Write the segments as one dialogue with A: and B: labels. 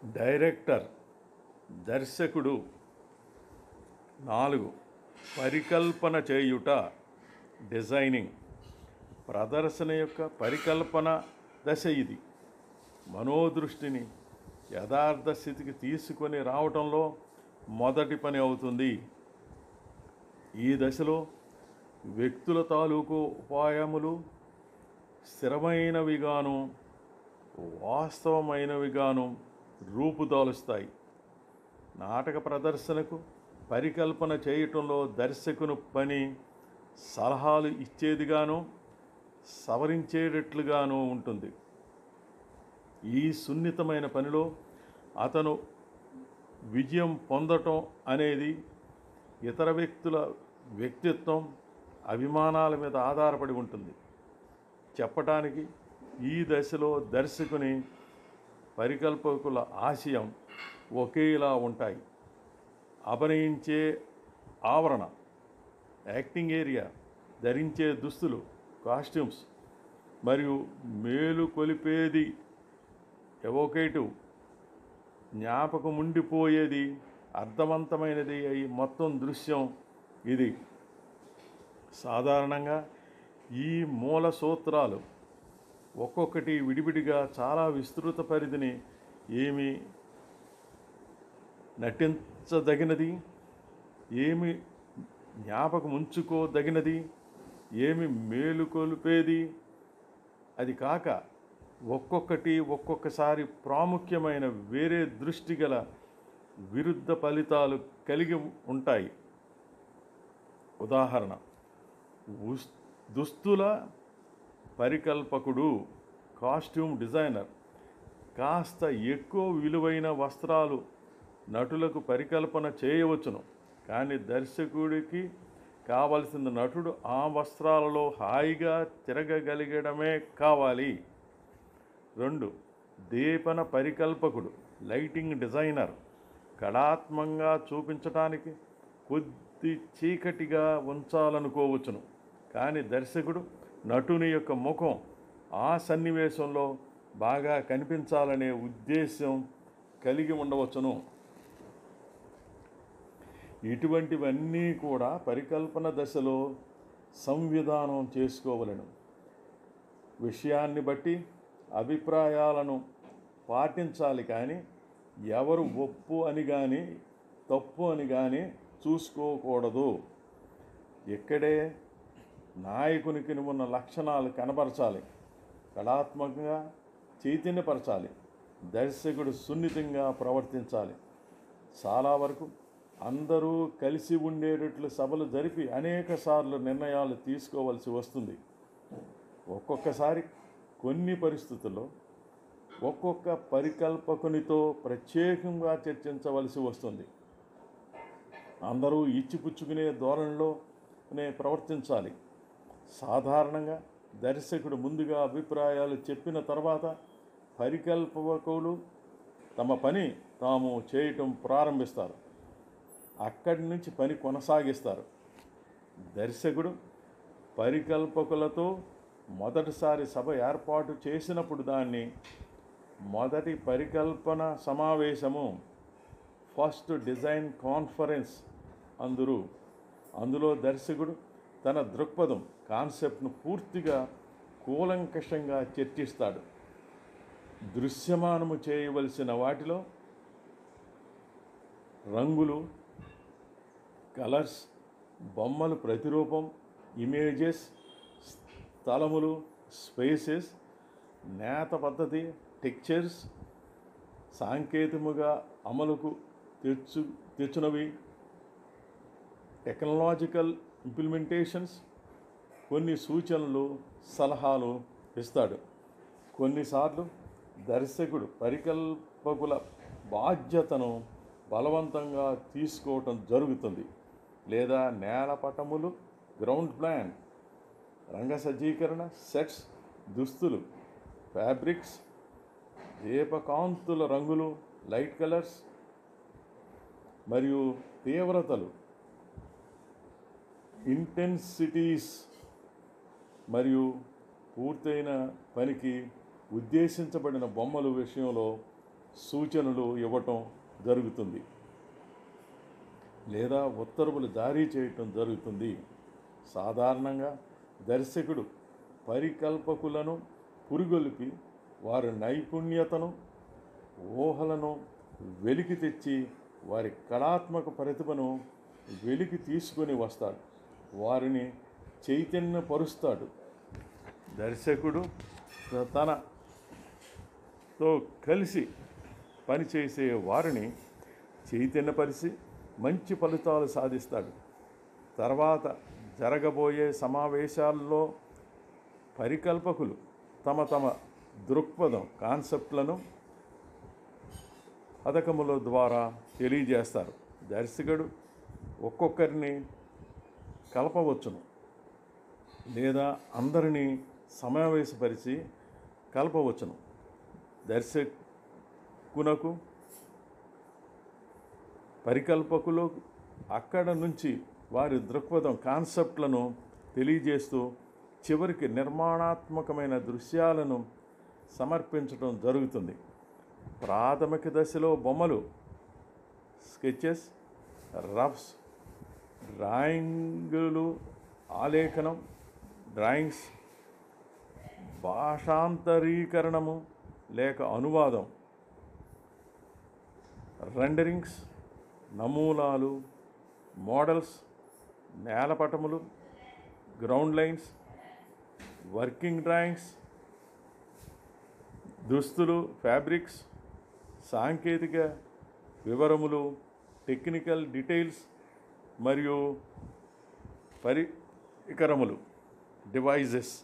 A: director దర్శకుడు నాలుగు పరికల్పన చేయుట డిజైనింగ్ ప్రదర్శన యొక్క పరికల్పన దశ ఇది మనోదృష్టిని యథార్థ స్థితికి తీసుకొని రావటంలో మొదటి పని అవుతుంది ఈ దశలో వ్యక్తుల తాలూకు ఉపాయములు స్థిరమైనవిగాను వాస్తవమైనవిగాను రూపుదాలుస్తాయి నాటక ప్రదర్శనకు పరికల్పన చేయటంలో దర్శకుని పని సలహాలు ఇచ్చేదిగాను సవరించేటట్లుగాను ఉంటుంది ఈ సున్నితమైన పనిలో అతను విజయం పొందటం అనేది ఇతర వ్యక్తుల వ్యక్తిత్వం అభిమానాల మీద ఆధారపడి ఉంటుంది చెప్పటానికి ఈ దశలో దర్శకుని పరికల్పకుల ఆశయం ఒకేలా ఉంటాయి అభినయించే ఆవరణ యాక్టింగ్ ఏరియా ధరించే దుస్తులు కాస్ట్యూమ్స్ మరియు మేలు కొలిపేది ఎవోకేటివ్ జ్ఞాపకం ఉండిపోయేది అర్థవంతమైనది అయి మొత్తం దృశ్యం ఇది సాధారణంగా ఈ మూల సూత్రాలు ఒక్కొక్కటి విడివిడిగా చాలా విస్తృత పరిధిని ఏమి నటించదగినది ఏమి జ్ఞాపకం ఉంచుకోదగినది ఏమి మేలుకొల్పేది అది కాక ఒక్కొక్కటి ఒక్కొక్కసారి ప్రాముఖ్యమైన వేరే దృష్టి గల విరుద్ధ ఫలితాలు కలిగి ఉంటాయి ఉదాహరణ ఉస్- దుస్తుల పరికల్పకుడు కాస్ట్యూమ్ డిజైనర్ కాస్త ఎక్కువ విలువైన వస్త్రాలు నటులకు పరికల్పన చేయవచ్చును కానీ దర్శకుడికి కావలసిన నటుడు ఆ వస్త్రాలలో హాయిగా తిరగగలిగడమే కావాలి రెండు దీపన పరికల్పకుడు లైటింగ్ డిజైనర్ కళాత్మకంగా చూపించటానికి కొద్ది చీకటిగా ఉంచాలనుకోవచ్చును కానీ దర్శకుడు నటుని యొక్క ముఖం ఆ సన్నివేశంలో బాగా కనిపించాలనే ఉద్దేశం కలిగి ఉండవచ్చును ఇటువంటివన్నీ కూడా పరికల్పన దశలో సంవిధానం చేసుకోవలను విషయాన్ని బట్టి అభిప్రాయాలను పాటించాలి కానీ ఎవరు ఒప్పు అని కానీ తప్పు అని కానీ చూసుకోకూడదు ఇక్కడే నాయకునికి ఉన్న లక్షణాలు కనబరచాలి కళాత్మకంగా చైతన్యపరచాలి దర్శకుడు సున్నితంగా ప్రవర్తించాలి చాలా వరకు అందరూ కలిసి ఉండేటట్లు సభలు జరిపి అనేక సార్లు నిర్ణయాలు తీసుకోవాల్సి వస్తుంది ఒక్కొక్కసారి కొన్ని పరిస్థితుల్లో ఒక్కొక్క పరికల్పకునితో ప్రత్యేకంగా చర్చించవలసి వస్తుంది అందరూ ఇచ్చిపుచ్చుకునే ధోరణిలోనే ప్రవర్తించాలి సాధారణంగా దర్శకుడు ముందుగా అభిప్రాయాలు చెప్పిన తర్వాత పరికల్పకులు తమ పని తాము చేయటం ప్రారంభిస్తారు అక్కడి నుంచి పని కొనసాగిస్తారు దర్శకుడు పరికల్పకులతో మొదటిసారి సభ ఏర్పాటు చేసినప్పుడు దాన్ని మొదటి పరికల్పన సమావేశము ఫస్ట్ డిజైన్ కాన్ఫరెన్స్ అందురు అందులో దర్శకుడు తన దృక్పథం కాన్సెప్ట్ను పూర్తిగా కూలంకషంగా చర్చిస్తాడు దృశ్యమానము చేయవలసిన వాటిలో రంగులు కలర్స్ బొమ్మలు ప్రతిరూపం ఇమేజెస్ స్థలములు స్పేసెస్ నేత పద్ధతి టెక్చర్స్ సాంకేతికముగా అమలుకు తెచ్చు తెచ్చునవి టెక్నాలజికల్ ఇంప్లిమెంటేషన్స్ కొన్ని సూచనలు సలహాలు ఇస్తాడు కొన్నిసార్లు దర్శకుడు పరికల్పకుల బాధ్యతను బలవంతంగా తీసుకోవటం జరుగుతుంది లేదా నేలపటములు గ్రౌండ్ ప్లాన్ రంగ సజ్జీకరణ సెట్స్ దుస్తులు ఫ్యాబ్రిక్స్ దీపకాంతుల రంగులు లైట్ కలర్స్ మరియు తీవ్రతలు ఇంటెన్సిటీస్ మరియు పూర్తయిన పనికి ఉద్దేశించబడిన బొమ్మల విషయంలో సూచనలు ఇవ్వటం జరుగుతుంది లేదా ఉత్తర్వులు జారీ చేయటం జరుగుతుంది సాధారణంగా దర్శకుడు పరికల్పకులను పురుగొలిపి వారి నైపుణ్యతను ఊహలను వెలికి తెచ్చి వారి కళాత్మక ప్రతిభను వెలికి తీసుకొని వస్తాడు వారిని చైతన్యపరుస్తాడు దర్శకుడు తనతో కలిసి పనిచేసే వారిని చైతన్యపరిచి మంచి ఫలితాలు సాధిస్తాడు తర్వాత జరగబోయే సమావేశాల్లో పరికల్పకులు తమ తమ దృక్పథం కాన్సెప్ట్లను పథకముల ద్వారా తెలియజేస్తారు దర్శకుడు ఒక్కొక్కరిని కలపవచ్చును లేదా అందరినీ సమావేశపరిచి కలపవచ్చును దర్శకునకు పరికల్పకులు అక్కడ నుంచి వారి దృక్పథం కాన్సెప్ట్లను తెలియజేస్తూ చివరికి నిర్మాణాత్మకమైన దృశ్యాలను సమర్పించడం జరుగుతుంది ప్రాథమిక దశలో బొమ్మలు స్కెచెస్ రఫ్స్ డ్రాయింగులు ఆలేఖనం డ్రాయింగ్స్ భాషాంతరీకరణము లేక అనువాదం రెండరింగ్స్ నమూనాలు మోడల్స్ నేలపటములు గ్రౌండ్ లైన్స్ వర్కింగ్ డ్రాయింగ్స్ దుస్తులు ఫ్యాబ్రిక్స్ సాంకేతిక వివరములు టెక్నికల్ డీటెయిల్స్ మరియు పరికరములు డివైజెస్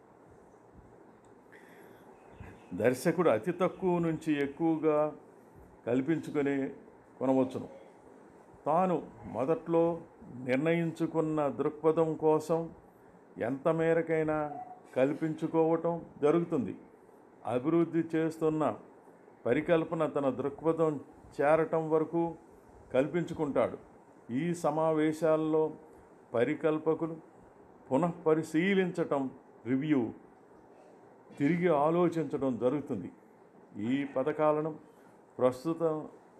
A: దర్శకుడు అతి తక్కువ నుంచి ఎక్కువగా కల్పించుకొని కొనవచ్చును తాను మొదట్లో నిర్ణయించుకున్న దృక్పథం కోసం ఎంత మేరకైనా కల్పించుకోవటం జరుగుతుంది అభివృద్ధి చేస్తున్న పరికల్పన తన దృక్పథం చేరటం వరకు కల్పించుకుంటాడు ఈ సమావేశాల్లో పరికల్పకులు పునఃపరిశీలించటం రివ్యూ తిరిగి ఆలోచించడం జరుగుతుంది ఈ పథకాలను ప్రస్తుతం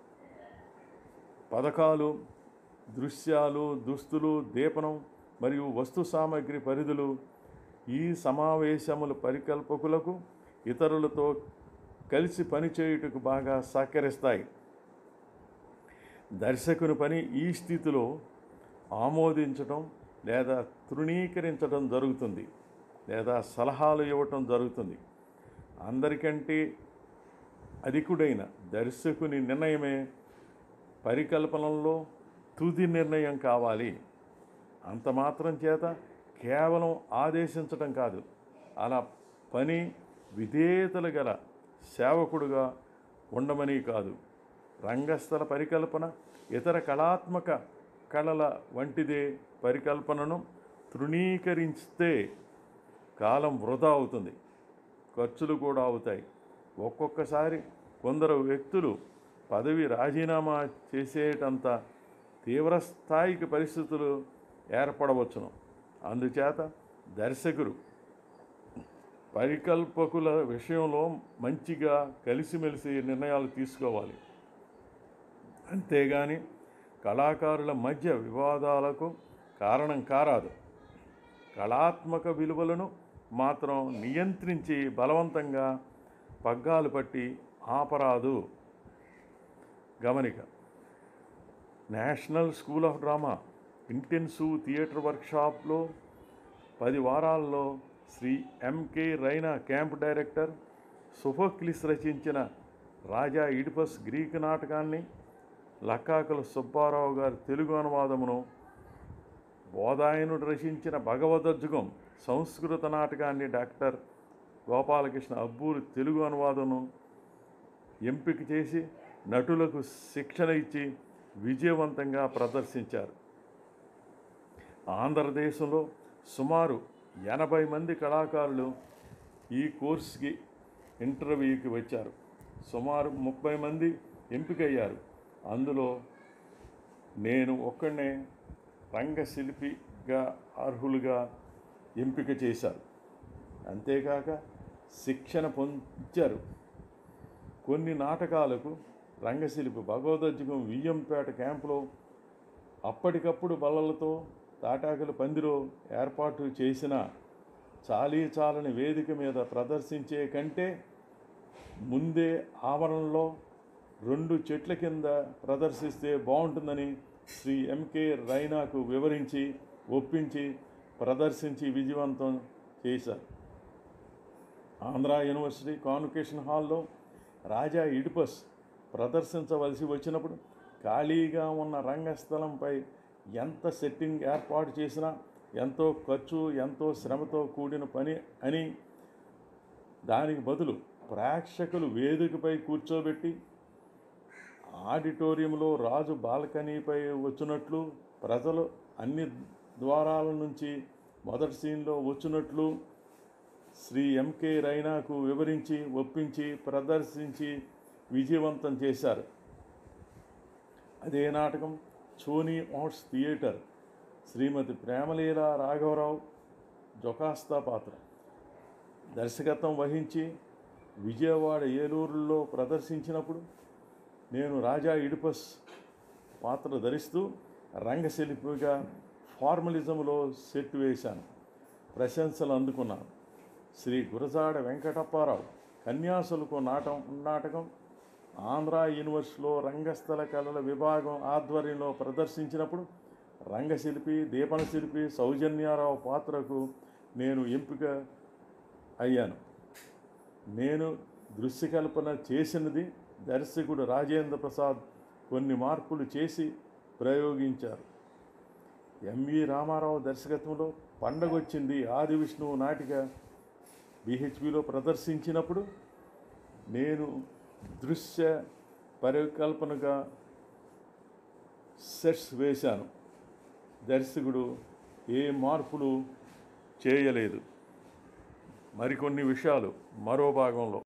A: పథకాలు దృశ్యాలు దుస్తులు దీపనం మరియు వస్తు సామాగ్రి పరిధులు ఈ సమావేశముల పరికల్పకులకు ఇతరులతో కలిసి పనిచేయుటకు బాగా సహకరిస్తాయి దర్శకుని పని ఈ స్థితిలో ఆమోదించడం లేదా తృణీకరించడం జరుగుతుంది లేదా సలహాలు ఇవ్వటం జరుగుతుంది అందరికంటే అధికుడైన దర్శకుని నిర్ణయమే పరికల్పనలో తుది నిర్ణయం కావాలి అంత మాత్రం చేత కేవలం ఆదేశించటం కాదు అలా పని విధేయతలు గల సేవకుడుగా ఉండమని కాదు రంగస్థల పరికల్పన ఇతర కళాత్మక కళల వంటిదే పరికల్పనను తృణీకరిస్తే కాలం వృధా అవుతుంది ఖర్చులు కూడా అవుతాయి ఒక్కొక్కసారి కొందరు వ్యక్తులు పదవి రాజీనామా చేసేటంత తీవ్రస్థాయికి పరిస్థితులు ఏర్పడవచ్చును అందుచేత దర్శకుడు పరికల్పకుల విషయంలో మంచిగా కలిసిమెలిసి నిర్ణయాలు తీసుకోవాలి అంతేగాని కళాకారుల మధ్య వివాదాలకు కారణం కారాదు కళాత్మక విలువలను మాత్రం నియంత్రించి బలవంతంగా పగ్గాలు పట్టి ఆపరాదు గమనిక National School of Drama intensive theatre వర్క్షాప్లో పది వారాల్లో Shri MK Raina camp director Sophocles రచించిన రాజా ఇడిపస్ గ్రీక్ నాటకాన్ని లక్కాకుల సుబ్బారావు గారి తెలుగు అనువాదమును బోధాయనుడు రచించిన భగవదజ్జుగం సంస్కృత నాటకాన్ని డాక్టర్ గోపాలకృష్ణ అబ్బూరి తెలుగు అనువాదమును ఎంపిక చేసి నటులకు శిక్షణ ఇచ్చి విజయవంతంగా ప్రదర్శించారు ఆంధ్రదేశంలో సుమారు ఎనభై మంది కళాకారులు ఈ కోర్సుకి ఇంటర్వ్యూకి వచ్చారు సుమారు ముప్పై మంది ఎంపికయ్యారు అందులో నేను ఒక్కడనే రంగశిల్పిగా అర్హులుగా ఎంపిక చేశారు అంతేకాక శిక్షణ పొందారు కొన్ని నాటకాలకు రంగశిల్పి భగవదజ్జకం వియ్యంపేట క్యాంపులో అప్పటికప్పుడు బల్లలతో తాటాకుల పందిలో ఏర్పాటు చేసిన చాలీ చాలని వేదిక మీద ప్రదర్శించే కంటే ముందే ఆవరణలో రెండు చెట్ల కింద ప్రదర్శిస్తే బాగుంటుందని శ్రీ ఎంకే రైనాకు వివరించి ఒప్పించి ప్రదర్శించి విజయవంతం చేశారు ఆంధ్ర యూనివర్సిటీ కాన్వకేషన్ హాల్లో రాజా ఇడిపస్ ప్రదర్శించవలసి వచ్చినప్పుడు ఖాళీగా ఉన్న రంగస్థలంపై ఎంత సెట్టింగ్ ఏర్పాటు చేసినా ఎంతో ఖర్చు ఎంతో శ్రమతో కూడిన పని అని దానికి బదులు ప్రేక్షకులు వేదికపై కూర్చోబెట్టి ఆడిటోరియంలో రాజు బాల్కనీపై వచ్చినట్లు ప్రజలు అన్ని ద్వారాల నుంచి మొదటి సీన్లో వచ్చినట్లు శ్రీ ఎంకే రైనాకు వివరించి ఒప్పించి ప్రదర్శించి విజయవంతం చేశారు అదే నాటకం చోనీ ఆర్ట్స్ థియేటర్ శ్రీమతి ప్రేమలీల రాఘవరావు జొకాస్తా పాత్ర దర్శకత్వం వహించి విజయవాడ ఏలూరులో ప్రదర్శించినప్పుడు నేను రాజా ఇడిపస్ పాత్ర ధరిస్తూ రంగశిల్పిగా ఫార్మలిజంలో సెట్ వేశాను ప్రశంసలు అందుకున్నాను శ్రీ గురజాడ వెంకటప్పారావు కన్యాసులకు నాటం నాటకం ఆంధ్ర యూనివర్సిటీలో రంగస్థల కళల విభాగం ఆధ్వర్యంలో ప్రదర్శించినప్పుడు రంగశిల్పి దీపన శిల్పి సౌజన్యారావు పాత్రకు నేను ఎంపిక అయ్యాను నేను దృశ్యకల్పన చేసినది దర్శకుడు రాజేంద్ర ప్రసాద్ కొన్ని మార్పులు చేసి ప్రయోగించారు ఎంవి రామారావు దర్శకత్వంలో పండగొచ్చింది ఆది విష్ణువు నాటిక బిహెచ్పిలో ప్రదర్శించినప్పుడు నేను దృశ్య పరికల్పనగా సెట్స్ వేశాను దర్శకుడు ఏ మార్పులు చేయలేదు మరికొన్ని విషయాలు మరో భాగంలో